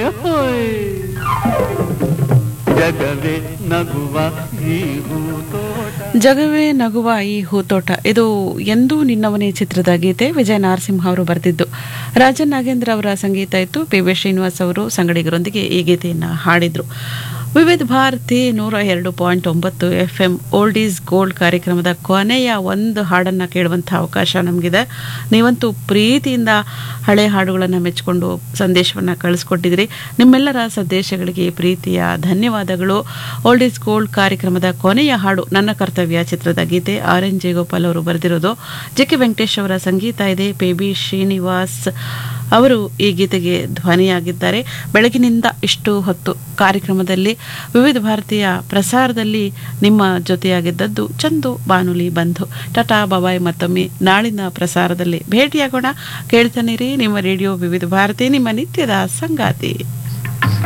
ಹೋಯ್ ಜಗವೇ ನಗುವ ಈ ಹೂತೋಟ ಜಗವೇ ನಗುವ ಈ ಹೂತೋಟ ಇದು ಎಂದೂ ನಿನ್ನವನೇ ಚಿತ್ರದ ಗೀತೆ ವಿಜಯ ನರಸಿಂಹ ಅವರು ಬರೆದಿದ್ದು ರಾಜನ್ ನಾಗೇಂದ್ರ ಅವರ ಸಂಗೀತ ಇತ್ತು ಪಿ ವಿ ಶ್ರೀನಿವಾಸ್ ಅವರು ಸಂಗಡಿಗರೊಂದಿಗೆ ಈ ಗೀತೆಯನ್ನು ಹಾಡಿದ್ರು ವಿವಿಧ ಭಾರತಿ ನೂರ ಎರಡು ಪಾಯಿಂಟ್ ಒಂಬತ್ತು F M old is gold ಕಾರ್ಯಕ್ರಮದ ಕೊನೆಯ ಒಂದು ಹಾಡನ್ನು ಕೇಳುವಂಥ ಅವಕಾಶ ನಮಗಿದೆ ನೀವಂತೂ ಪ್ರೀತಿಯಿಂದ ಹಳೆ ಹಾಡುಗಳನ್ನು ಮೆಚ್ಚಿಕೊಂಡು ಸಂದೇಶವನ್ನು ಕಳಿಸ್ಕೊಟ್ಟಿದ್ರಿ ನಿಮ್ಮೆಲ್ಲರ ಸಂದೇಶಗಳಿಗೆ ಪ್ರೀತಿಯ ಧನ್ಯವಾದಗಳು ಓಲ್ಡ್ ಈಸ್ ಗೋಲ್ಡ್ ಕಾರ್ಯಕ್ರಮದ ಕೊನೆಯ ಹಾಡು ನನ್ನ ಕರ್ತವ್ಯ ಚಿತ್ರದ ಗೀತೆ ಆರ್ ಎನ್ ಜಯಗೋಪಾಲ್ ಅವರು ಬರೆದಿರೋದು ಜೆ ಕೆ ವೆಂಕಟೇಶ್ ಅವರ ಸಂಗೀತ ಇದೆ ಪಿ ಬಿ ಶ್ರೀನಿವಾಸ್ ಅವರು ಈ ಗೀತೆಗೆ ಧ್ವನಿಯಾಗಿದ್ದಾರೆ ಬೆಳಗಿನಿಂದ ಇಷ್ಟು ಹೊತ್ತು ಕಾರ್ಯಕ್ರಮದಲ್ಲಿ ವಿವಿಧ ಭಾರತೀಯ ಪ್ರಸಾರದಲ್ಲಿ ನಿಮ್ಮ ಜೊತೆಯಾಗಿದ್ದದ್ದು ಚಂದು ಬಾನುಲಿ ಬಂಧು ಟಾಟಾ ಬಾಬಾಯ್ ಮತ್ತೊಮ್ಮೆ ನಾಳಿನ ಪ್ರಸಾರದಲ್ಲಿ ಭೇಟಿಯಾಗೋಣ ಕೇಳ್ತಾನಿರಿ ನಿಮ್ಮ ರೇಡಿಯೋ ವಿವಿಧ ಭಾರತಿ ನಿಮ್ಮ ನಿತ್ಯದ ಸಂಗಾತಿ